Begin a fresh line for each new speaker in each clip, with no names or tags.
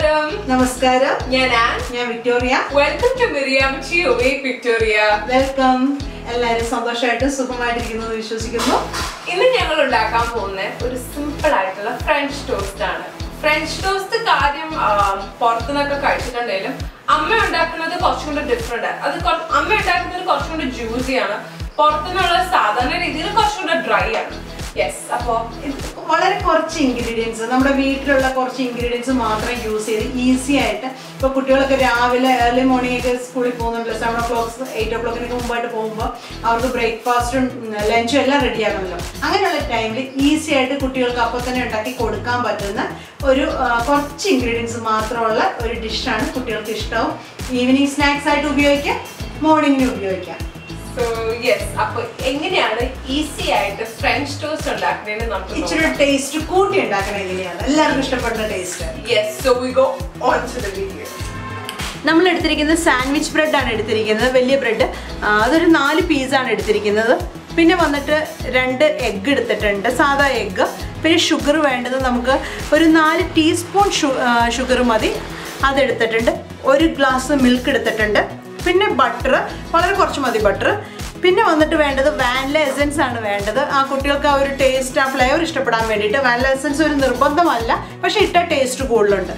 നമസ്കാരം
നമസ്കാരം
ഞാൻ ആൻ
ഞാൻ വിക്ടോറിയ
വെൽക്കം ടു മിറിയാമച്ചി ഒവേ വിക്ടോറിയ
വെൽക്കം എല്ലാവരും സന്തോഷമായിട്ടും സുഖമായിട്ടിരിക്കുന്നു എന്ന് വിശ്വസിക്കുന്നു
ഇന്ന് ഞങ്ങൾ ഉണ്ടാക്കാൻ പോകുന്ന ഒരു സിമ്പിൾ ആയിട്ടുള്ള ഫ്രഞ്ച് ടോസ്റ്റ് ആണ് ഫ്രഞ്ച് ടോസ്റ്റ് കാര്യം ആ, പുറത്തുനിന്നൊക്കെ കഴിച്ചിട്ടുണ്ടെങ്കിലും അമ്മ ഉണ്ടാക്കുന്നത് കുറച്ചും കൂടെ ഡിഫറെന്റ് ആണ് അത് കുറ- അമ്മ ഉണ്ടാക്കുന്നത് കുറച്ചും കൂടെ ജ്യൂസി ആണ് പുറത്തുനിന്നുള്ള സാധാരണ രീതിയിൽ കുറച്ചും കൂടെ ഡ്രൈ ആണ് യെസ് അപ്പോ
ഇത് വളരെ കുറച്ച് ഇൻഗ്രീഡിയൻസ് നമ്മുടെ വീട്ടിലുള്ള കുറച്ച് ഇൻഗ്രീഡിയൻസ് മാത്രം യൂസ് ചെയ്ത് ഈസി ആയിട്ട് ഇപ്പൊ കുട്ടികളൊക്കെ രാവിലെ ഏർലി മോർണിംഗ് ഒക്കെ സ്കൂളിൽ പോകുന്നുണ്ട് സെവൻ ഓ ക്ലോക്ക് എയ്റ്റ് ഓ ക്ലോക്കിനൊക്കെ മുമ്പായിട്ട് പോകുമ്പോൾ അവർക്ക് ബ്രേക്ക്ഫാസ്റ്റും ലഞ്ചും എല്ലാം റെഡി ആക്കണമല്ലോ അങ്ങനെയുള്ള ടൈമിൽ ഈസി ആയിട്ട് കുട്ടികൾക്ക് അപ്പോൾ തന്നെ ഉണ്ടാക്കി കൊടുക്കാൻ പറ്റുന്ന ഒരു ആ, കുറച്ച് ഇൻഗ്രീഡിയൻസ് മാത്രമുള്ള ഒരു ഡിഷാണ് കുട്ടികൾക്ക് ഇഷ്ടവും ഈവനിങ് സ്നാക്സ് ആയിട്ട് ഉപയോഗിക്കാം മോർണിംഗിന് ഉപയോഗിക്കാം
സോ യെസ് അപ്പൊ എങ്ങനെയാണ് ഈസി ആയിട്ട് ഫ്രഞ്ച് ടോസ്റ്റ് ഉണ്ടാക്കുന്നതെന്ന് നമുക്ക്
ഇച്ചിരി ടേസ്റ്റ് കൂട്ടി ഉണ്ടാക്കണം എങ്ങനെയാണ് എല്ലാവർക്കും ഇഷ്ടപ്പെടുന്ന taste
yes so we go on to the video
നമ്മൾ എടുത്തിരിക്കുന്നത് സാൻഡ്വിച്ച് ബ്രെഡാണ് എടുത്തിരിക്കുന്നത് വലിയ ബ്രെഡ് അതൊരു നാല് പീസാണ് എടുത്തിരിക്കുന്നത് പിന്നെ വന്നിട്ട് രണ്ട് എഗ്ഗ് എടുത്തിട്ടുണ്ട് സാധാ എഗ്ഗ് പിന്നെ ഷുഗർ വേണ്ടത് നമുക്ക് ഒരു നാല് ടീസ്പൂൺ ഷുഗർ മതി അതെടുത്തിട്ടുണ്ട് ഒരു ഗ്ലാസ് മിൽക്ക് എടുത്തിട്ടുണ്ട് പിന്നെ ബട്ടർ വളരെ കുറച്ച് മതി ബട്ടർ പിന്നെ വന്നിട്ട് വേണ്ടത് വാനില എസൻസ് ആണ് വേണ്ടത് ആ കുട്ടികൾക്ക് ആ ഒരു ടേസ്റ്റ് ആ ഫ്ലേവർ ഇഷ്ടപ്പെടാൻ വേണ്ടിയിട്ട് വാനില എസൻസ് ഒരു നിർബന്ധമല്ല പക്ഷേ ഇട്ട ടേസ്റ്റ് കൂടുതലുണ്ട്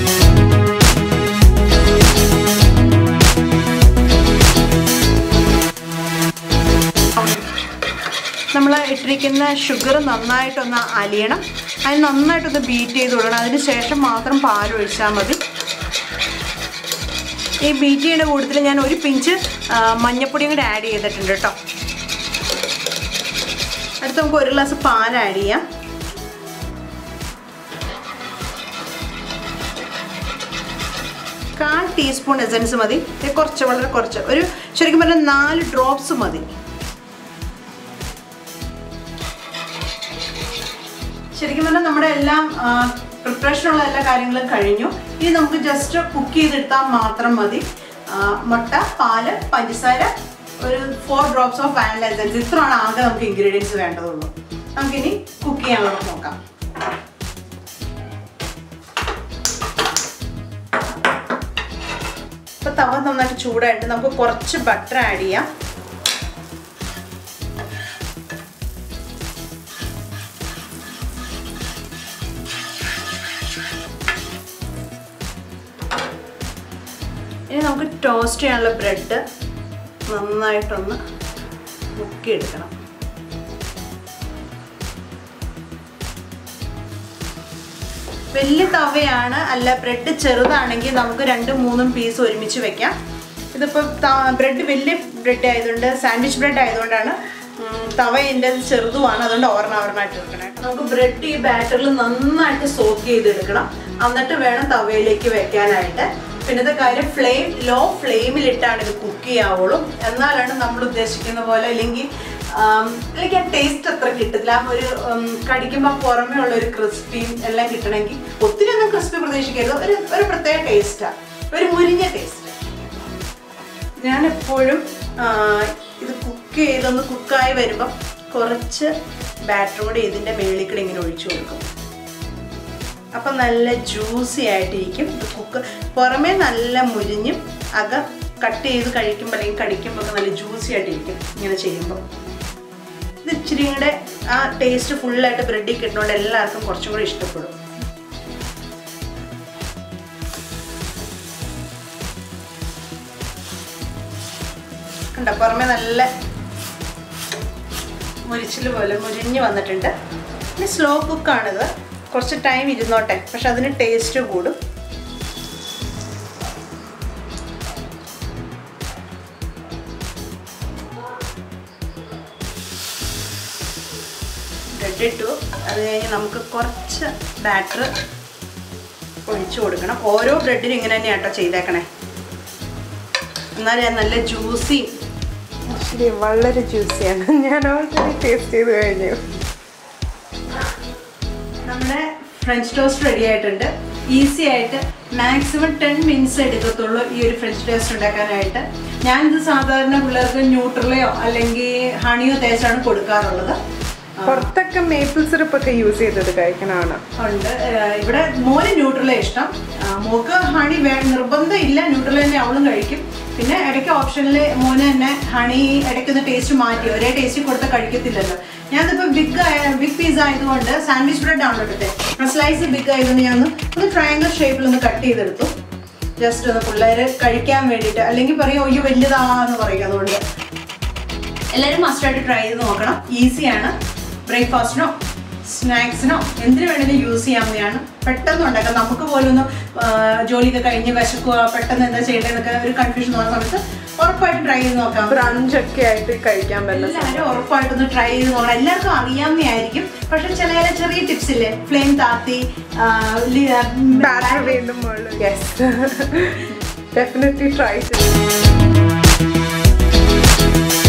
നമ്മൾ ഇട്ടിരിക്കുന്ന ഷുഗർ നന്നായിട്ടൊന്ന് അലിയണം അത് നന്നായിട്ടൊന്ന് ബീറ്റ് ചെയ്ത് കൊടുക്കണം അതിന് ശേഷം മാത്രം പാൽ ഒഴിച്ചാൽ മതി ഈ ബീറ്റ് ചെയ്യുന്ന കൂട്ടത്തിൽ ഞാൻ ഒരു പിഞ്ച് ആ, മഞ്ഞപ്പൊടിയും കൂടി ആഡ് ചെയ്തിട്ടുണ്ട് കേട്ടോ അടുത്ത് നമുക്ക് ഒരു ഗ്ലാസ് പാൽ ആഡ് ചെയ്യാം കാൽ ടീസ്പൂൺ എസൻസ് മതി ഇത് കുറച്ച് വളരെ കുറച്ച് ഒരു ശരിക്കും പറഞ്ഞാൽ നാല് ഡ്രോപ്സ് മതി ശരിക്കും പറഞ്ഞാൽ നമ്മുടെ എല്ലാം പ്രിപ്പറേഷനുള്ള എല്ലാ കാര്യങ്ങളും കഴിഞ്ഞു ഇനി നമുക്ക് ജസ്റ്റ് കുക്ക് ചെയ്തെടുത്താൽ മാത്രം മതി ആ, മുട്ട പാല് പഞ്ചസാര ഒരു four drops of vanilla essence ഇത്രയാണ് ആകെ നമുക്ക് ഇൻഗ്രീഡിയൻസ് വേണ്ടതുള്ളൂ നമുക്കിനി കുക്ക് ചെയ്യാനുള്ളത് നോക്കാം ഇപ്പൊ തവ നന്നായിട്ട് ചൂടായിട്ട് നമുക്ക് കുറച്ച് ബട്ടർ ആഡ് ചെയ്യാം ഇനി നമുക്ക് ടോസ്റ്റ് ചെയ്യാനുള്ള ബ്രെഡ് നന്നായിട്ടൊന്ന് മുക്കിയെടുക്കണം വലിയ തവയാണ് അല്ല ബ്രെഡ് ചെറുതാണെങ്കിൽ നമുക്ക് രണ്ടും മൂന്നും പീസ് ഒരുമിച്ച് വെക്കാം ഇതിപ്പോൾ ബ്രെഡ് വലിയ ബ്രെഡ് ആയതുകൊണ്ട് സാൻഡ്വിച്ച് ബ്രെഡ് ആയതുകൊണ്ടാണ് ഉം, തവ എൻ്റെ ചെറുതുമാണ് അതുകൊണ്ട് ഓർണ ഓർണായിട്ട് എടുക്കണം നമുക്ക് ബ്രെഡ് ഈ ബാറ്ററിൽ നന്നായിട്ട് സോക്ക് ചെയ്തെടുക്കണം എന്നിട്ട് വേണം തവയിലേക്ക് വെക്കാനായിട്ട് പിന്നത്തെ കാര്യം ഫ്ലെയിം ലോ ഫ്ലെയിമിലിട്ടാണ് ഇത് കുക്ക് ചെയ്യാവുള്ളൂ എന്നാലാണ് നമ്മൾ ഉദ്ദേശിക്കുന്ന പോലെ അല്ലെങ്കിൽ ആം, അല്ലെങ്കിൽ ആ ടേസ്റ്റ് അത്ര കിട്ടത്തില്ല ആ ഒരു ഉം, കടിക്കുമ്പോൾ പുറമേ ഉള്ള ഒരു ക്രിസ്പിയും എല്ലാം കിട്ടണമെങ്കിൽ ഒത്തിരി ഒന്നും ക്രിസ്പി പ്രതീക്ഷിക്കരുത് ഒരു ഒരു പ്രത്യേക ടേസ്റ്റാണ് ഒരു മുരിഞ്ഞ ടേസ്റ്റ് ഞാൻ എപ്പോഴും ആ, ഇത് കുക്ക് ചെയ്തൊന്ന് കുക്കായി വരുമ്പം കുറച്ച് ബാറ്റർ കൂടി ഇതിൻ്റെ മേളിൽ കൂടെ ഇങ്ങനെ ഒഴിച്ചു കൊടുക്കും അപ്പം നല്ല ജ്യൂസി ആയിട്ടിരിക്കും ഇത് കുക്ക് പുറമേ നല്ല മുരിഞ്ഞും അകം കട്ട് ചെയ്ത് കഴിക്കുമ്പോൾ അല്ലെങ്കിൽ കടിക്കുമ്പോൾ ഒക്കെ നല്ല ജ്യൂസി ആയിട്ടിരിക്കും ഇങ്ങനെ ചെയ്യുമ്പോൾ ഇത് ഇച്ചിരി കൂടെ ആ ടേസ്റ്റ് ഫുള്ളായിട്ട് ബ്രെഡിൽ കിട്ടുന്നതുകൊണ്ട് എല്ലാവർക്കും കുറച്ചും കൂടി ഇഷ്ടപ്പെടും കണ്ടോ പുറമെ നല്ല മുരിച്ചിൽ പോലെ മുരിഞ്ഞ് വന്നിട്ടുണ്ട് ഇനി സ്ലോ കുക്കാണിത് കുറച്ച് ടൈം ഇരുന്നോട്ടെ പക്ഷെ അതിന് ടേസ്റ്റ് കൂടും ബ്രെഡ് ഇട്ടു അത് കഴിഞ്ഞ് നമുക്ക് കുറച്ച് ബാറ്റർ ഒഴിച്ചു കൊടുക്കണം ഓരോ ബ്രെഡിനും ഇങ്ങനെ തന്നെയാണ് കേട്ടോ ചെയ്തേക്കണേ എന്നാലും നല്ല ജ്യൂസി
ആക്ച്വലി വളരെ ജ്യൂസിയാണ് ഞാൻ ഓൾറെഡി ടേസ്റ്റ് ചെയ്ത് കഴിഞ്ഞു
നമ്മുടെ ഫ്രഞ്ച് ടോസ്റ്റ് റെഡി ആയിട്ടുണ്ട് ഈസി ആയിട്ട് മാക്സിമം ടെൻ മിനിറ്റ്സ് എടുക്കത്തുള്ളൂ ഈ ഒരു ഫ്രഞ്ച് ടോസ്റ്റ് ഉണ്ടാക്കാനായിട്ട് ഞാനിത് സാധാരണ പിള്ളേർക്ക് ന്യൂട്രലയോ അല്ലെങ്കിൽ ഹണിയോ തേച്ചാണ് കൊടുക്കാറുള്ളത്
പുറത്തൊക്കെ മേപ്പിൾ സിറപ്പ് ഒക്കെ യൂസ് ചെയ്തത് കഴിക്കണമാണ്
ഉണ്ട് ഏഹ് ഇവിടെ മോന് ന്യൂട്രല ഇഷ്ടം ആ, മോക്ക് ഹണി വേ നിർബന്ധം ഇല്ല ന്യൂട്രല തന്നെ അവളും കഴിക്കും പിന്നെ ഇടയ്ക്ക് ഓപ്ഷനിൽ മോന് തന്നെ ഹണി ഇടയ്ക്കൊന്ന് ടേസ്റ്റ് മാറ്റി ഒരേ ടേസ്റ്റ് കൊടുത്ത് കഴിക്കത്തില്ലല്ലോ ഞാനിപ്പോൾ ബിഗ് ബിഗ് പീസ് ആയതുകൊണ്ട് സാൻഡ്വിച്ച് ബ്രെഡ് ആണല്ലോ എടുത്തത് സ്ലൈസ് ബിഗ് ആയതുകൊണ്ട് ഞാൻ ഒന്ന് ഒന്ന് ട്രയാങ്കിൾ ഷേപ്പിൽ ഒന്ന് കട്ട് ചെയ്തെടുത്തു ജസ്റ്റ് ഒന്ന് പിള്ളേർ കഴിക്കാൻ വേണ്ടിയിട്ട് അല്ലെങ്കിൽ പറയും അയ്യോ വലുതാന്ന് പറയും അതുകൊണ്ട് എല്ലാവരും മസ്റ്റായിട്ട് ട്രൈ ചെയ്ത് നോക്കണം ഈസിയാണ് ബ്രേക്ക്ഫാസ്റ്റിനോ സ്നാക്സിനോ എന്തിനു വേണമെങ്കിലും യൂസ് ചെയ്യാവുന്നതാണ് പെട്ടെന്ന് ഉണ്ടാക്കാം നമുക്ക് പോലും ഒന്ന് ആ, ജോലിയൊക്കെ കഴിഞ്ഞ് വിശക്കുക പെട്ടെന്ന് എന്താ ചെയ്യേണ്ടതെന്നൊക്കെ ഒരു കൺഫ്യൂഷൻ തോന്നുന്ന സമയത്ത് ഉറപ്പായിട്ട് ട്രൈ ചെയ്ത് നോക്കാം
ബ്രഞ്ച് ഒക്കെ ആയിട്ട് കഴിക്കാൻ പറ്റുന്ന
എല്ലാവരും ഉറപ്പായിട്ടൊന്ന് ട്രൈ ചെയ്ത് നോക്കണം എല്ലാവർക്കും അറിയാവുന്നതായിരിക്കും പക്ഷെ ചില ചില ചെറിയ ടിപ്സ് ഇല്ലേ ഫ്ലെയിം താത്തി
ബാറ്റർ വീണ്ടും യെസ് ഡെഫിനറ്റ്ലി ട്രൈ